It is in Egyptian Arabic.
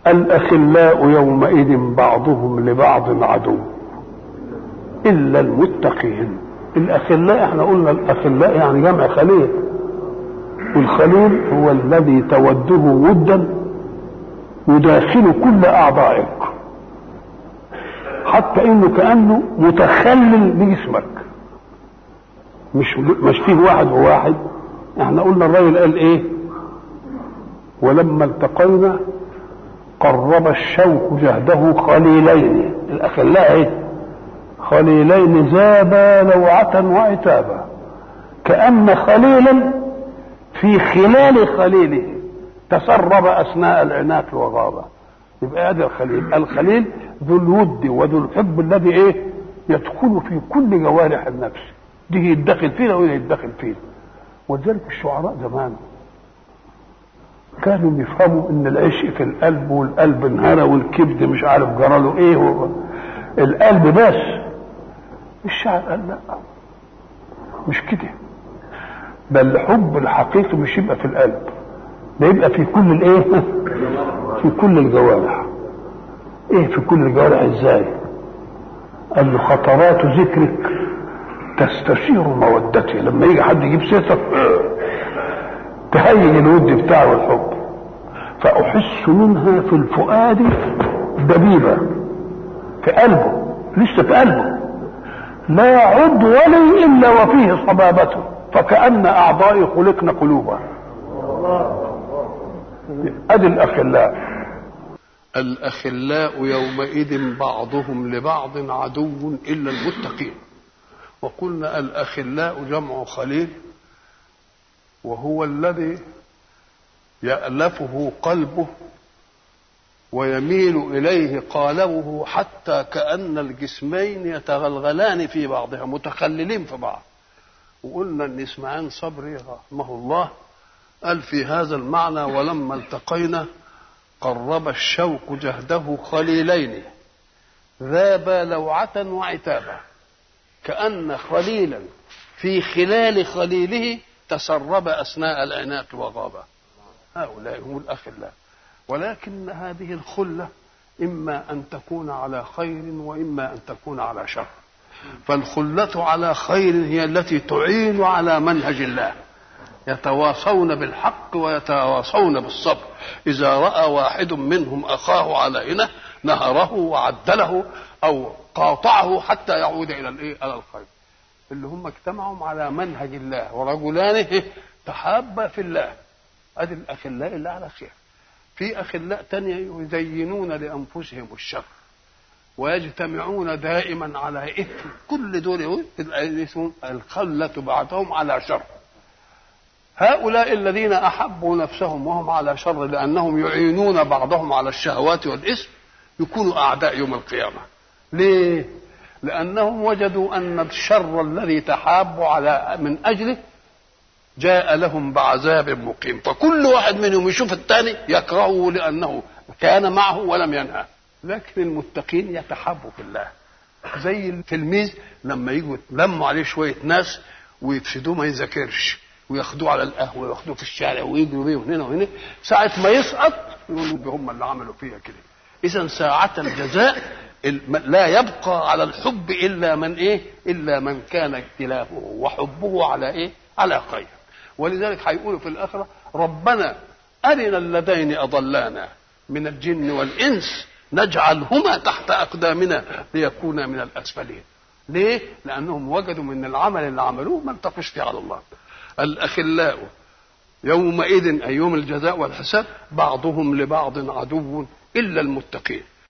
الأخلاء يومئذ بعضهم لبعض عدو إلا المتقين الأخلاء احنا قلنا الأخلاء يعني جمع خليل والخليل هو الذي توده ودا يداخل كل أعضائك حتى إنه كأنه متخلل بجسمك مش مش فيه واحد وواحد احنا قلنا الراجل قال ايه ولما التقينا قرب الشوك جهده خليلين الاخلاء ايه خليلين ذابا لوعة وعتابا كأن خليلا في خلال خليله تسرب أثناء العناق وغاب يبقى هذا الخليل الخليل ذو الود وذو الحب الذي ايه يدخل في كل جوارح النفس دي يتدخل فينا وده يتدخل فينا ولذلك الشعراء زمان كانوا يفهموا ان العشق في القلب والقلب انهرى والكبد مش عارف جراله ايه هو القلب بس الشاعر قال لا مش كده بل الحب الحقيقي مش يبقى في القلب ده يبقى في كل الايه في كل الجوارح ايه في كل الجوارح ازاي قال له خطرات ذكرك تستشير مودتي لما يجي حد يجيب سيرتك تهيج الود بتاعه والحب فأحس منها في الفؤاد دبيبة في قلبه لسه في قلبه لا عضو لي إلا وفيه صبابته فكأن أعضائي خلقن قلوبا أدي الأخلاء الأخلاء يومئذ بعضهم لبعض عدو إلا المتقين وقلنا الأخلاء جمع خليل وهو الذي يألفه قلبه ويميل إليه قالبه حتى كأن الجسمين يتغلغلان في بعضها متخللين في بعض وقلنا أن إسماعيل صبري رحمه الله قال في هذا المعنى ولما التقينا قرب الشوك جهده خليلين ذابا لوعة وعتابا كأن خليلا في خلال خليله تسرب أثناء العناق وغابا هؤلاء هم الأخلاء ولكن هذه الخلة إما أن تكون على خير وإما أن تكون على شر فالخلة على خير هي التي تعين على منهج الله يتواصون بالحق ويتواصون بالصبر إذا رأى واحد منهم أخاه على إنه نهره وعدله أو قاطعه حتى يعود إلى الإيه؟ إلى الخير اللي هم اجتمعوا على منهج الله ورجلان تحابا في الله ادي الاخلاء اللي على خير في اخلاء تانية يزينون لانفسهم الشر ويجتمعون دائما على اثم كل دول اسمهم الخلة بعضهم على شر هؤلاء الذين احبوا نفسهم وهم على شر لانهم يعينون بعضهم على الشهوات والاثم يكونوا اعداء يوم القيامه ليه لأنهم وجدوا أن الشر الذي تحابوا على من أجله جاء لهم بعذاب مقيم فكل واحد منهم يشوف الثاني يكرهه لأنه كان معه ولم ينهى لكن المتقين يتحابوا في الله زي التلميذ لما يجوا يتلموا عليه شوية ناس ويفسدوه ما يذاكرش وياخدوه على القهوة وياخدوه في الشارع ويجروا بيه هنا وهنا ساعة ما يسقط يقولوا هم اللي عملوا فيها كده إذا ساعة الجزاء لا يبقى على الحب الا من ايه الا من كان اختلافه وحبه على ايه على خير ولذلك هيقولوا في الاخره ربنا ارنا اللذين اضلانا من الجن والانس نجعلهما تحت اقدامنا ليكونا من الاسفلين ليه لانهم وجدوا من العمل اللي عملوه ما انتقش فيه على الله الاخلاء يومئذ اي يوم الجزاء والحساب بعضهم لبعض عدو الا المتقين